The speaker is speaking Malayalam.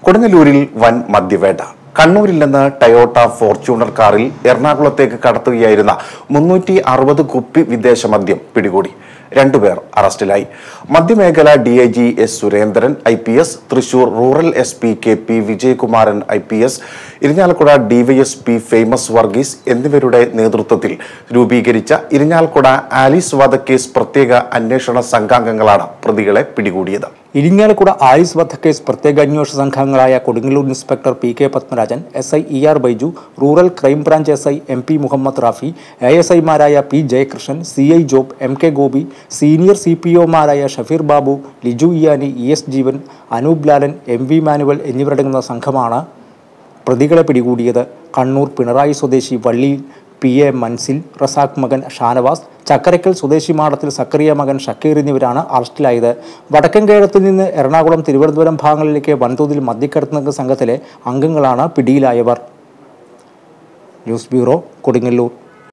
കൊടുങ്ങല്ലൂരിൽ വൻ മദ്യവേട്ട കണ്ണൂരിൽ നിന്ന് ടയോട്ട ഫോർച്യൂണർ കാറിൽ എറണാകുളത്തേക്ക് കടത്തുകയായിരുന്ന മുന്നൂറ്റി അറുപത് കുപ്പി വിദേശ മദ്യം പിടികൂടി രണ്ടുപേർ അറസ്റ്റിലായി മദ്യമേഖല D I G S Surendran I P S Thrissur rural S P K P Vijayakumaran I P S Irinjalakuda DYSP famous Varghese എന്നിവരുടെ നേതൃത്വത്തിൽ രൂപീകരിച്ച ഇരിഞ്ഞാലക്കുട ആലീസ് വധക്കേസ് പ്രത്യേക അന്വേഷണ സംഘാംഗങ്ങളാണ് പ്രതികളെ പിടികൂടിയത് ഇരിങ്ങാലക്കുട ആയുസ് വധക്കേസ് പ്രത്യേക അന്വേഷണ സംഘങ്ങളായ Kodungallur inspector P K Padmarajan S I E R Baiju rural crime branch S I M P Muhammad Rafi A S ഐമാരായ P Jayakrishnan C I Job M K Gopi senior C P ഒമാരായ ഷഫീർ ബാബു ലിജു ഇയാനി E S Jeevan Anoop Lalan M V Manuel എന്നിവരടങ്ങുന്ന സംഘമാണ് പ്രതികളെ പിടികൂടിയത് കണ്ണൂർ പിണറായി സ്വദേശി വള്ളി പി എ മൻസിൽ റസാഖ് മകൻ ഷാനവാസ് ചക്കരക്കൽ സ്വദേശി മാടത്തിൽ സക്കറിയ മകൻ ഷക്കീർ എന്നിവരാണ് അറസ്റ്റിലായത് വടക്കൻ കേരളത്തിൽ നിന്ന് എറണാകുളം തിരുവനന്തപുരം ഭാഗങ്ങളിലേക്ക് വൻതോതിൽ മദ്യക്കടത്തുന്ന സംഘത്തിലെ അംഗങ്ങളാണ് പിടിയിലായവർ ന്യൂസ് ബ്യൂറോ കൊടുങ്ങല്ലൂർ